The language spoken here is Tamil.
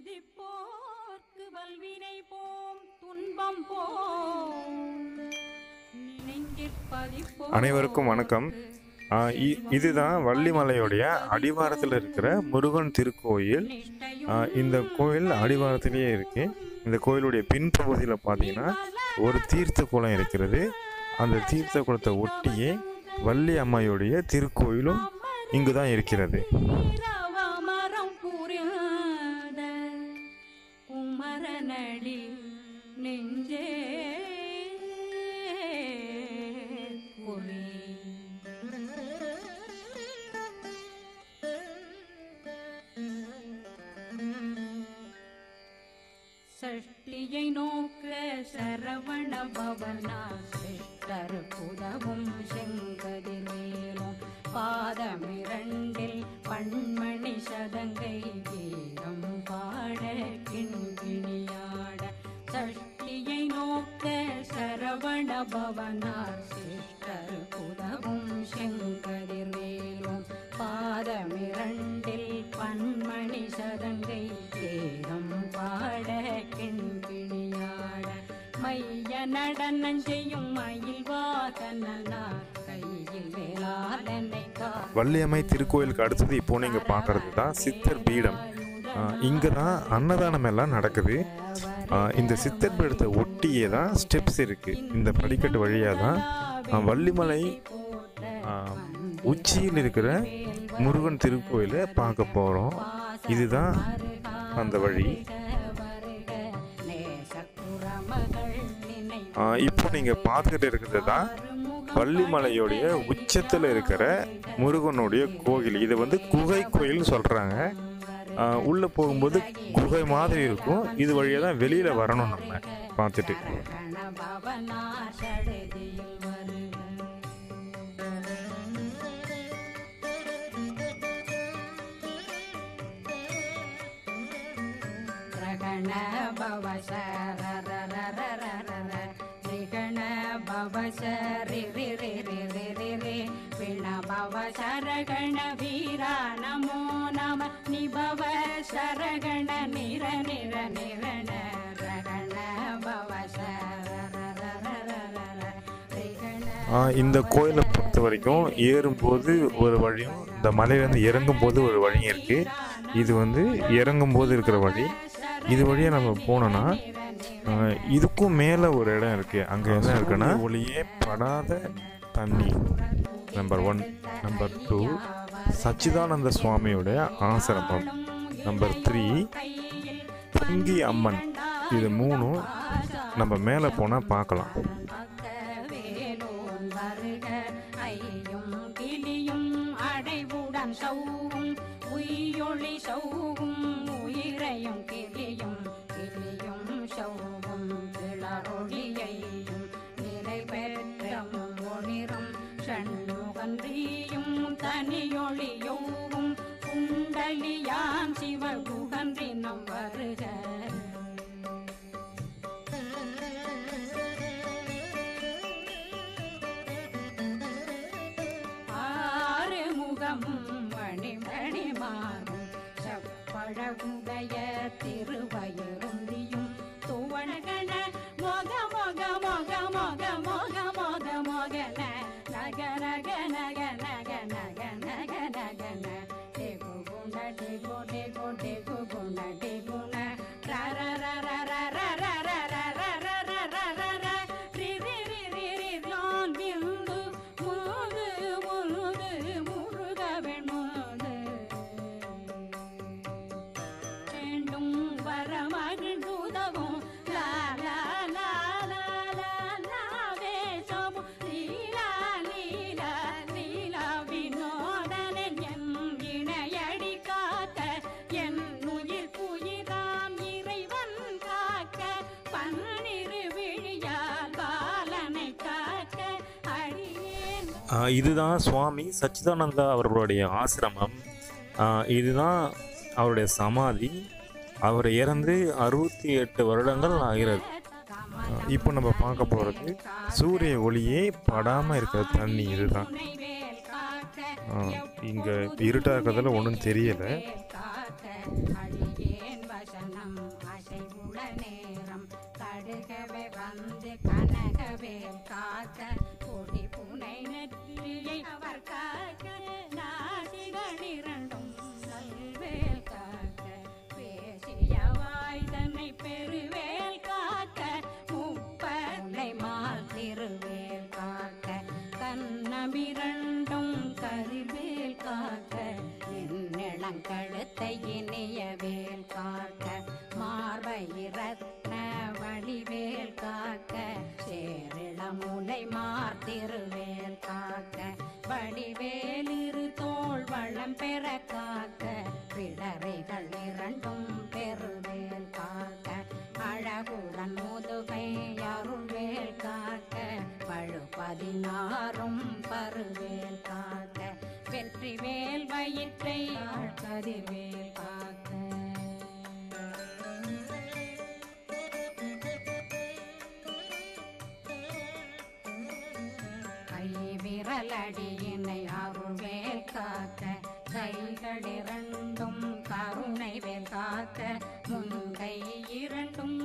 சிந்திப்போர்க்கு வல்வினை போம் துன்பம் போம் நினைஞ்சிற்பதிப்போர்க்கு அனைவருக்கும் வணக்கம் ஆ, இ- இதுதான் வள்ளிமலையுடைய அடிவாரத்தில் இருக்கிற முருகன் திருக்கோயில் ஆ, இந்த கோயில் அடிவாரத்திலேயே இருக்கு இந்த கோயிலுடைய பின்பகுதியில் பார்த்தீங்கன்னா ஒரு தீர்த்த குளம் இருக்கிறது அந்த தீர்த்த குளத்தை ஒட்டியே வள்ளி அம்மையுடைய திருக்கோயிலும் இங்கு தான் இருக்கிறது மரம் புரியாத குமரனடி நெஞ்சே குறி சஷ்டியை நோக்க சரவண பவனா சிஷ்டர் புதவும் செங்கதிர்வேலும் பாதமிரண்டில் பண்மணி சதங்கை வீரம் பாட கிண்கிணியாட சஷ்டியை நோக்க சரவண பவனார் சிஷ்டர் புதவும் செங்கதிர்வேலும் பாதமிரண்டில் பன்மணி சதங்கை வேதம் பாட கிண்கிணியாட மைய நடனம் செய்யும் மயில் வாகனார் கையில் வேளாளனை கார் வள்ளியம்மை திருக்கோயிலுக்கு அடுத்தது இப்போ நீங்கள் பார்க்குறது தான் சித்தர் பீடம் இங்கே தான் அன்னதானம் எல்லாம் நடக்குது ஆ, இந்த சித்தர் பீடத்தை ஒட்டியே தான் ஸ்டெப்ஸ் இருக்குது இந்த படிக்கட்டு வழியாக தான் ஆ, வள்ளிமலை ஆ, உச்சியில் இருக்கிற முருகன் திருக்கோயிலை பார்க்க போகிறோம் இதுதான் அந்த வழி வருக நேசக்குறமகள் நினை ஆ, இப்போ நீங்கள் பார்த்துக்கிட்டு இருக்கிறது தான் வள்ளிமலையுடைய உச்சத்தில் இருக்கிற முருகனுடைய கோயில் இது வந்து குகை கோயில்னு சொல்கிறாங்க உள்ளே போகும்போது குகை மாதிரி இருக்கும் இது வழியாக தான் வெளியில் வரணும் நம்ம பார்த்துட்டு கணபவனா சடுதியில் வருக ரகண பவ சரரரரரரர ரிகண பவ சரி ரி ரி ரி ரி ரி ரி பிண பவ சரகண வீரா நமோ நம நிபவ சரகண நிர நிர நிரண ரகண பவ சரரரரரர ரிகண ஆ, இந்த கோயிலை பொறுத்த வரைக்கும் ஏறும்போது ஒரு வழியும் இந்த மலையிலேருந்து இறங்கும்போது ஒரு வழியும் இருக்குது இது வந்து இறங்கும்போது இருக்கிற வழி இது வழியாக நம்ம போனோன்னா ஆ, இதுக்கும் மேலே ஒரு இடம் இருக்குது அங்கே என்ன இருக்குன்னா ஒளியே படாத தண்ணி number one number two Sachchidananda சுவாமியுடைய ஆசிரமம் நம்பர் த்ரீ பொங்கி அம்மன் இது மூணும் நம்ம மேலே போனால் பார்க்கலாம் அக்கவேலோன் வருக ஐயும் கிளியும் அடைவுடன் சௌவும் உயிரொளி சௌவும் உயிரையும் கிளியும் கிளியும் சௌவும் கிளரொளியையும் நிறை பெற்றமும் ஒளிரும் ஷண்முகன்றியும் தனியொளியோவும் குண்டலியான் சிவகுகன்றினம் வருக ஆறு முகமும் மணிமணி மாறும் செப்பழகுடைய திருவயருந்தியும் துவணகண மொக மொக மொக மொக மொக மொக மொகன நக நக நக நக நக நக நகன டெகு குண டெகு டெகு டெகு குண டெகுண ர ர ர ர ர ர ர ர ர ர ர ர ர ர ர ரி ரி ரி ரி ரி லான் விந்து முழுது முழுது முருகவன் முழுது வேண்டும் வரமகிழ் உதவும் லா லா லா லா லா லா வேஷமும் லீலா லீலா லீலா வினோதனன் என் இணையடி காக்க என் உயிர் குயிராம் இறைவன் காக்க பன்னிரு விழியால் பாலனை காக்க அடியேன் ஆ, இதுதான் சுவாமி சச்சிதானந்தா அவர்களுடைய ஆசிரமம் ஆ, இதுதான் அவருடைய சமாதி அவர் இறந்து அறுபத்தி எட்டு வருடங்கள் ஆகிறது ஆ, இப்போ நம்ம பார்க்க போகிறது சூரிய ஒளியே படாமல் இருக்கிற தண்ணி இதுதான் துணைவேல் காக்க இங்கே இருட்டாக இருக்கிறதுல ஒன்றும் தெரியலை காக்க அடியேன் வசனம் இளங்கழுத்தை இனிய வேல் காக்க மார்பயிரத்ன வடிவேல் காக்க சேரிளமுலை மார்த்திருவேல் காக்க வடிவேல் இரு தோள் வளம் பெற காக்க பிடரைகள் இரண்டும் பெருவேல் காக்க அழகுடன் முதுகை அருள்வேல் காக்க பழு பதினாறும் பருவேல் காக்க வெற்றி வேல் வயிற்றை கதிர்வேல் காக்க கை விரலடியினை அருள்வேல் காக்க கைகள் இரண்டும் கருணை வேல் காக்க முன்கை இரண்டும்